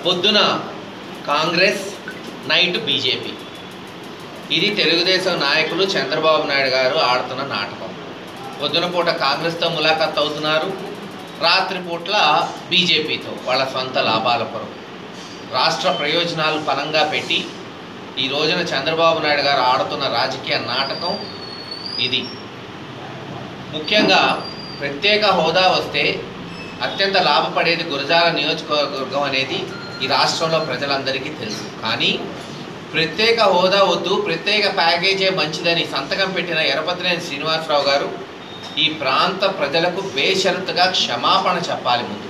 పొద్దున Congress night BJP ఇది తెలుగుదేశం నాయకులు చంద్రబాబు నాయుడు గారు ఆడుతున్న నాటకం పొద్దున పూట కాంగ్రెస్తో ములాఖాత్ అవుతున్నారు రాత్రి పూట్ల బీజేపీతో వాళ్ళ సొంత లాభాల కొరకు రాష్ట్ర ప్రయోజనాలు పనంగా పెట్టి ఈ రోజున చంద్రబాబు నాయుడు గారు ఆడుతున్న రాజకీయ నాటకం ఇది ముఖ్యంగా ప్రత్యేక హోదా వస్తే అత్యంత లాభపడేది గురజాల నియోజకవర్గం అనేది ఈ రాష్ట్రంలో ప్రజలందరికీ తెలుసు కానీ ప్రత్యేక హోదా వద్దు ప్రత్యేక ప్యాకేజే మంచిదని సంతకం పెట్టిన ఎరపతినేని శ్రీనివాసరావు గారు ఈ ప్రాంత ప్రజలకు బేషరతుగా క్షమాపణ చెప్పాలి ముందు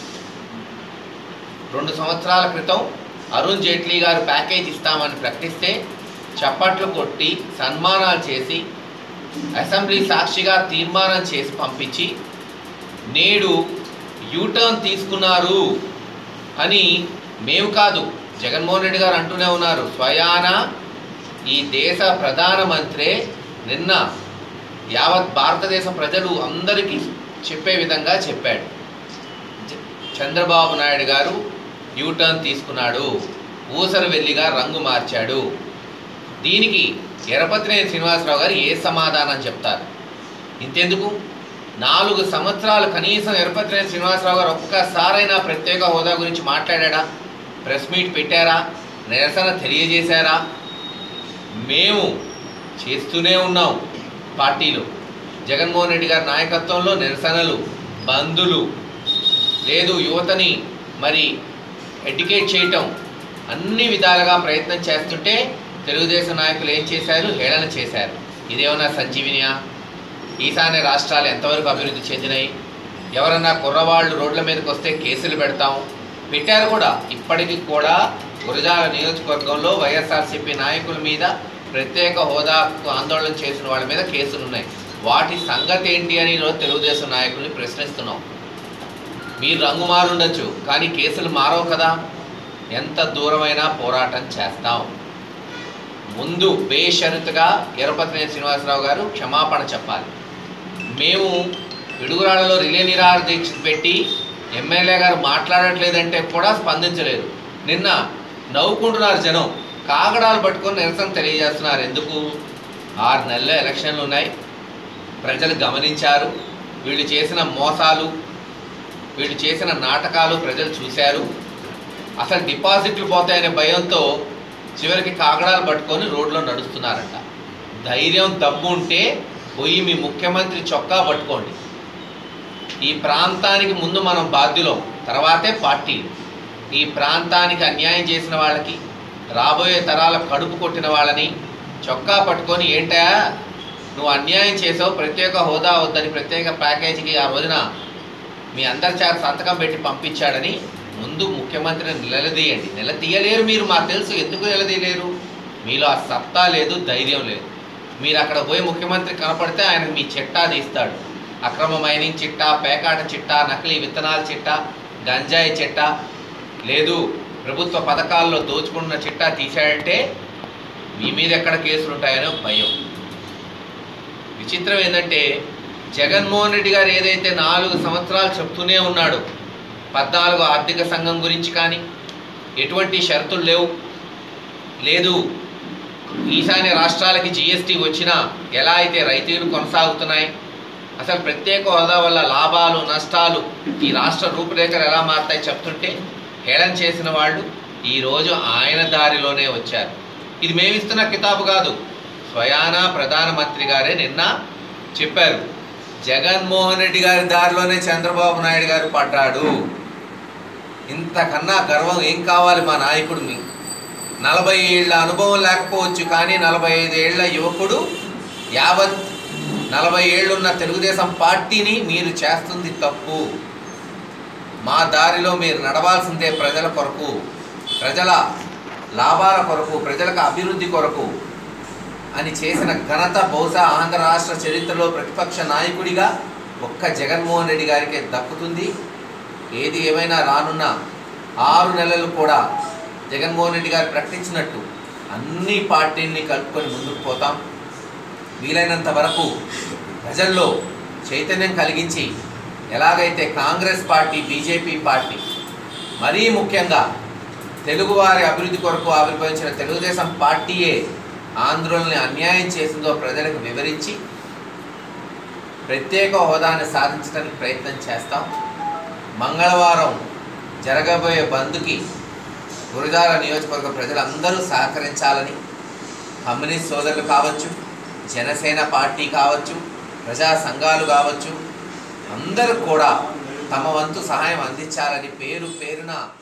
రెండు సంవత్సరాల క్రితం అరుణ్ జైట్లీ గారు ప్యాకేజ్ ఇస్తామని ప్రకటిస్తే చప్పట్లు కొట్టి సన్మానాలు చేసి అసెంబ్లీ సాక్షిగా తీర్మానం చేసి పంపించి నేడు యూటర్న్ తీసుకున్నారు అని మేము కాదు జగన్మోహన్ రెడ్డి గారు అంటూనే ఉన్నారు స్వయాన ఈ దేశ ప్రధానమంత్రే నిన్న యావత్ భారతదేశ ప్రజలు అందరికీ చెప్పే విధంగా చెప్పాడు జ- చంద్రబాబు నాయుడు గారు యూటర్న్ తీసుకున్నాడు ఊసరు వెల్లిగా రంగు మార్చాడు దీనికి ఎరపతినేని శ్రీనివాసరావు గారు ఏ సమాధానం చెప్తారు ఇంతెందుకు నాలుగు సంవత్సరాలు కనీసం ఎరపతినేని శ్రీనివాసరావు గారు ఒక్కసారైనా ప్రత్యేక హోదా గురించి మాట్లాడా ప్రెస్ మీట్ పెట్టారా నిరసన తెలియజేశారా మేము చేస్తూనే ఉన్నాం పార్టీలు జగన్మోహన్ రెడ్డి గారి నాయకత్వంలో నిరసనలు బంధులు లేదు యువతని మరి ఎడ్యుకేట్ చేయటం అన్ని విధాలుగా ప్రయత్నం చేస్తుంటే తెలుగుదేశం నాయకులు ఏం చేశారు హేళన చేశారు ఇదేమన్నా సంజీవినియా ఈశాన్య రాష్ట్రాలు ఎంతవరకు అభివృద్ధి చెందినాయి ఎవరన్నా కుర్రవాళ్ళు రోడ్ల మీదకి వస్తే కేసులు పెడతాం పెట్టారు కూడా ఇప్పటికీ కూడా గురజాల నియోజకవర్గంలో వైఎస్ఆర్సీపీ నాయకుల మీద ప్రత్యేక హోదాకు ఆందోళన చేసిన వాళ్ళ మీద కేసులు ఉన్నాయి వాటి సంగతి ఏంటి అని ఈరోజు తెలుగుదేశం నాయకుల్ని ప్రశ్నిస్తున్నాం మీరు రంగు మారుండొచ్చు కానీ కేసులు మారవు కదా ఎంత దూరమైనా పోరాటం చేస్తాం ముందు బేషరతుగా ఎరపతినేని శ్రీనివాసరావు గారు క్షమాపణ చెప్పాలి మేము పిడుగురాళ్ళలో రిలే నిరాహార దీక్ష పెట్టి ఎమ్మెల్యే గారు మాట్లాడట్లేదంటే కూడా స్పందించలేదు నిన్న నవ్వుకుంటున్నారు జనం కాగడాలు పట్టుకొని నిరసన తెలియజేస్తున్నారు ఎందుకు ఆరు నెలల ఎలక్షన్లు ఉన్నాయి ప్రజలు గమనించారు వీళ్ళు చేసిన మోసాలు వీళ్ళు చేసిన నాటకాలు ప్రజలు చూశారు అసలు డిపాజిట్లు పోతాయనే భయంతో చివరికి కాగడాలు పట్టుకొని రోడ్లో నడుస్తున్నారంట ధైర్యం దమ్ము ఉంటే పోయి మీ ముఖ్యమంత్రి చొక్కా పట్టుకోండి ఈ ప్రాంతానికి ముందు మనం బాధ్యులం తర్వాతే పార్టీ ఈ ప్రాంతానికి అన్యాయం చేసిన వాళ్ళకి రాబోయే తరాల కడుపు కొట్టిన వాళ్ళని చొక్కా పట్టుకొని ఏంటా నువ్వు అన్యాయం చేసావు ప్రత్యేక హోదా వద్దని ప్రత్యేక ప్యాకేజీకి ఆ రోజున మీ అందరి చేత సంతకం పెట్టి పంపించాడని ముందు ముఖ్యమంత్రిని నిలదీయండి నిలదీయలేరు మీరు మాకు తెలుసు ఎందుకు నిలదీయలేరు మీలో ఆ సత్తా లేదు ధైర్యం లేదు మీరు అక్కడ పోయి ముఖ్యమంత్రి కనపడితే ఆయన మీ చిట్టా తీస్తాడు అక్రమ మైనింగ్ చిట్టా పేకాట చిట్టా నకిలీ విత్తనాల చిట్టా గంజాయి చిట్టా లేదు ప్రభుత్వ పథకాల్లో దోచుకున్న చిట్టా తీశాడంటే మీ మీద ఎక్కడ కేసులు ఉంటాయనో భయం విచిత్రం ఏంటంటే జగన్మోహన్ రెడ్డి గారు ఏదైతే నాలుగు సంవత్సరాలు చెప్తూనే ఉన్నాడు పద్నాలుగు ఆర్థిక సంఘం గురించి కానీ ఎటువంటి షరతులు లేవు లేదు ఈశాన్య రాష్ట్రాలకి జిఎస్టీ వచ్చినా ఎలా అయితే రైతులు కొనసాగుతున్నాయి అసలు ప్రత్యేక హోదా వల్ల లాభాలు నష్టాలు ఈ రాష్ట్ర రూపురేఖలు ఎలా మారుతాయి చెప్తుంటే హేళన చేసిన వాళ్ళు ఈరోజు ఆయన దారిలోనే వచ్చారు ఇది మేమిస్తున్న కితాబు కాదు స్వయాన ప్రధానమంత్రి గారే నిన్న చెప్పారు జగన్మోహన్ రెడ్డి గారి దారిలోనే చంద్రబాబు నాయుడు గారు పడ్డాడు ఇంతకన్నా గర్వం ఏం కావాలి మా నాయకుడు మీ నలభై ఏళ్ళ అనుభవం లేకపోవచ్చు కానీ నలభై ఐదు ఏళ్ల యువకుడు యావత్ నలభై ఏళ్ళున్న తెలుగుదేశం పార్టీని మీరు చేస్తుంది తప్పు మా దారిలో మీరు నడవాల్సిందే ప్రజల కొరకు ప్రజల లాభాల కొరకు ప్రజలకు అభివృద్ధి కొరకు అని చేసిన ఘనత బహుశా ఆంధ్ర రాష్ట్ర చరిత్రలో ప్రతిపక్ష నాయకుడిగా ఒక్క జగన్మోహన్ రెడ్డి గారికే దక్కుతుంది ఏది ఏమైనా రానున్న ఆరు నెలలు కూడా జగన్మోహన్ రెడ్డి గారు ప్రకటించినట్టు అన్ని పార్టీల్ని కలుపుకొని ముందుకు పోతాం వీలైనంత వరకు ప్రజల్లో చైతన్యం కలిగించి ఎలాగైతే కాంగ్రెస్ పార్టీ బీజేపీ పార్టీ మరీ ముఖ్యంగా తెలుగువారి అభివృద్ధి కొరకు ఆవిర్భవించిన తెలుగుదేశం పార్టీయే ఆంధ్రుల్ని అన్యాయం చేసిందో ప్రజలకు వివరించి ప్రత్యేక హోదాని సాధించడానికి ప్రయత్నం చేస్తాం మంగళవారం జరగబోయే బంద్కి గురజాల నియోజకవర్గ ప్రజలందరూ సహకరించాలని కమ్యూనిస్ట్ సోదరులు కావచ్చు జనసేన పార్టీ కావచ్చు ప్రజా సంఘాలు కావచ్చు అందరూ కూడా తమ వంతు సహాయం అందించాలని పేరు పేరున